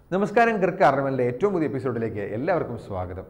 നമസ്കാരം ക്രിക്ക് അർണമലിൻ്റെ ഏറ്റവും പുതിയ എപ്പിസോഡിലേക്ക് എല്ലാവർക്കും സ്വാഗതം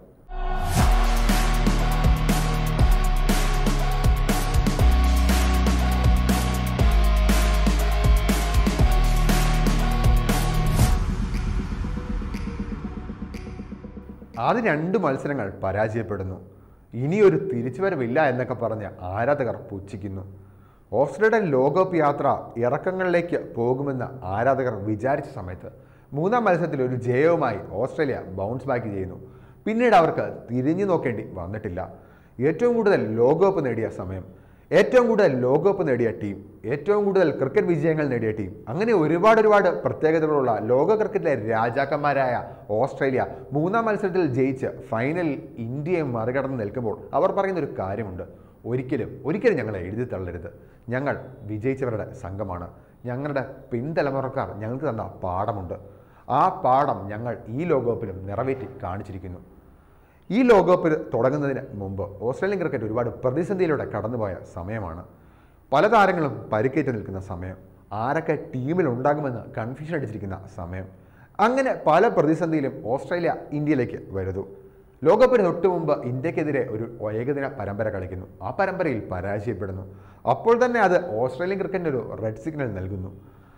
ആദ്യ രണ്ട് മത്സരങ്ങൾ പരാജയപ്പെടുന്നു ഇനിയൊരു തിരിച്ചുവരവില്ല എന്നൊക്കെ പറഞ്ഞ് ആരാധകർ പുച്ഛിക്കുന്നു ഓസ്ട്രേലിയൻ ലോകകപ്പ് യാത്ര ഇറക്കങ്ങളിലേക്ക് പോകുമെന്ന് ആരാധകർ വിചാരിച്ച സമയത്ത് മൂന്നാം മത്സരത്തിൽ ഒരു ജയവുമായി ഓസ്ട്രേലിയ ബൗൺസ് ബാക്ക് ചെയ്യുന്നു പിന്നീട് അവർക്ക് തിരിഞ്ഞു നോക്കേണ്ടി വന്നിട്ടില്ല ഏറ്റവും കൂടുതൽ ലോകകപ്പ് നേടിയ സമയം ഏറ്റവും കൂടുതൽ ലോകകപ്പ് നേടിയ ടീം ഏറ്റവും കൂടുതൽ ക്രിക്കറ്റ് വിജയങ്ങൾ നേടിയ ടീം അങ്ങനെ ഒരുപാട് ഒരുപാട് പ്രത്യേകതകളുള്ള ലോക ക്രിക്കറ്റിലെ രാജാക്കന്മാരായ ഓസ്ട്രേലിയ മൂന്നാം മത്സരത്തിൽ ജയിച്ച് ഫൈനലിൽ ഇന്ത്യയെ മറികടന്ന് നിൽക്കുമ്പോൾ അവർ പറയുന്ന ഒരു കാര്യമുണ്ട് ഒരിക്കലും ഒരിക്കലും ഞങ്ങളെ എഴുതി തള്ളരുത് ഞങ്ങൾ വിജയിച്ചവരുടെ സംഘമാണ് ഞങ്ങളുടെ പിൻതലമുറക്കാർ ഞങ്ങൾക്ക് തന്ന പാഠമുണ്ട് ആ പാഠം ഞങ്ങൾ ഈ ലോകകപ്പിലും നിറവേറ്റി കാണിച്ചിരിക്കുന്നു ഈ ലോകകപ്പ് തുടങ്ങുന്നതിന് മുമ്പ് ഓസ്ട്രേലിയൻ ക്രിക്കറ്റ് ഒരുപാട് പ്രതിസന്ധിയിലൂടെ കടന്നുപോയ സമയമാണ് പല താരങ്ങളും പരിക്കേറ്റ് നിൽക്കുന്ന സമയം ആരൊക്കെ ടീമിൽ ഉണ്ടാകുമെന്ന് കൺഫ്യൂഷൻ അടിച്ചിരിക്കുന്ന സമയം അങ്ങനെ പല പ്രതിസന്ധിയിലും ഓസ്ട്രേലിയ ഇന്ത്യയിലേക്ക് വരുന്നു ലോകകപ്പിന് തൊട്ട് മുമ്പ് ഇന്ത്യക്കെതിരെ ഒരു ഏകദിന പരമ്പര കളിക്കുന്നു ആ പരമ്പരയിൽ പരാജയപ്പെടുന്നു അപ്പോൾ തന്നെ അത് ഓസ്ട്രേലിയൻ ക്രിക്കറ്റിന് ഒരു റെഡ് സിഗ്നൽ നൽകുന്നു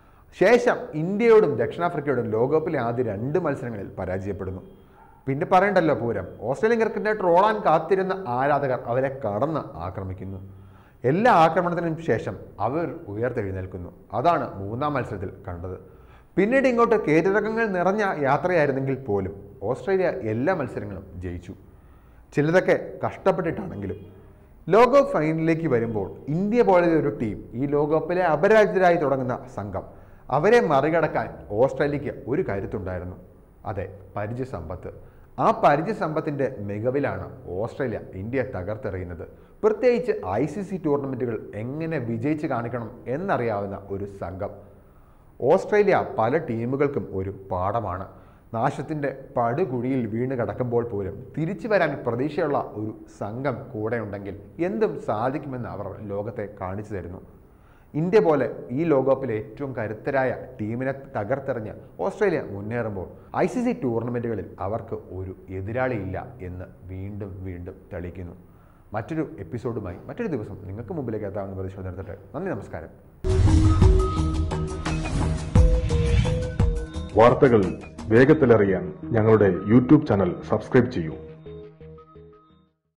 ശേഷം ഇന്ത്യയോടും ദക്ഷിണാഫ്രിക്കയോടും ലോകകപ്പിലെ ആദ്യ രണ്ട് മത്സരങ്ങളിൽ പരാജയപ്പെടുന്നു പിന്നെ പറയണ്ടല്ലോ പൂരം ഓസ്ട്രേലിയൻ ക്രിക്കറ്റിനെ ട്രോളാൻ കാത്തിരുന്ന ആരാധകർ അവരെ കടന്ന് ആക്രമിക്കുന്നു എല്ലാ ആക്രമണത്തിനും ശേഷം അവർ ഉയർത്തെഴുന്നേൽക്കുന്നു അതാണ് മൂന്നാം മത്സരത്തിൽ കണ്ടത് പിന്നീട് ഇങ്ങോട്ട് കയറ്റിറക്കങ്ങൾ നിറഞ്ഞ യാത്രയായിരുന്നെങ്കിൽ പോലും ഓസ്ട്രേലിയ എല്ലാ മത്സരങ്ങളും ജയിച്ചു ചിലതൊക്കെ കഷ്ടപ്പെട്ടിട്ടാണെങ്കിലും ലോകകപ്പ് ഫൈനലിലേക്ക് വരുമ്പോൾ ഇന്ത്യ പോലെ ഒരു ടീം ഈ ലോകകപ്പിലെ അപരാജിതരായി തുടങ്ങുന്ന സംഘം അവരെ മറികടക്കാൻ ഓസ്ട്രേലിയക്ക് ഒരു കരുത്തുണ്ടായിരുന്നു അതെ പരിചയ സമ്പത്ത് ആ പരിചയ സമ്പത്തിൻ്റെ മികവിലാണ് ഓസ്ട്രേലിയ ഇന്ത്യയെ തകർത്തെറിയുന്നത് പ്രത്യേകിച്ച് ഐ സി സി ടൂർണമെൻറ്റുകൾ എങ്ങനെ വിജയിച്ച് കാണിക്കണം എന്നറിയാവുന്ന ഒരു സംഘം ഓസ്ട്രേലിയ പല ടീമുകൾക്കും ഒരു പാഠമാണ് നാശത്തിൻ്റെ പടുകുഴിയിൽ വീണ് കിടക്കുമ്പോൾ പോലും തിരിച്ചു വരാൻ പ്രതീക്ഷയുള്ള ഒരു സംഘം കൂടെ ഉണ്ടെങ്കിൽ എന്തും സാധിക്കുമെന്ന് അവർ ലോകത്തെ കാണിച്ചു തരുന്നു ഇന്ത്യ പോലെ ഈ ലോകകപ്പിലെ ഏറ്റവും കരുത്തരായ ടീമിനെ തകർത്തെറിഞ്ഞ് ഓസ്ട്രേലിയ മുന്നേറുമ്പോൾ ഐ സി സി ടൂർണമെൻറ്റുകളിൽ അവർക്ക് ഒരു എതിരാളിയില്ല എന്ന് വീണ്ടും വീണ്ടും തെളിയിക്കുന്നു മറ്റൊരു എപ്പിസോഡുമായി മറ്റൊരു ദിവസം നിങ്ങൾക്ക് മുമ്പിലേക്ക് എത്താമെന്ന് പ്രതീക്ഷ നിർത്തട്ടെ നന്ദി നമസ്കാരം വാർത്തകൾ വേഗത്തിലറിയാൻ ഞങ്ങളുടെ യൂട്യൂബ് ചാനൽ സബ്സ്ക്രൈബ് ചെയ്യൂ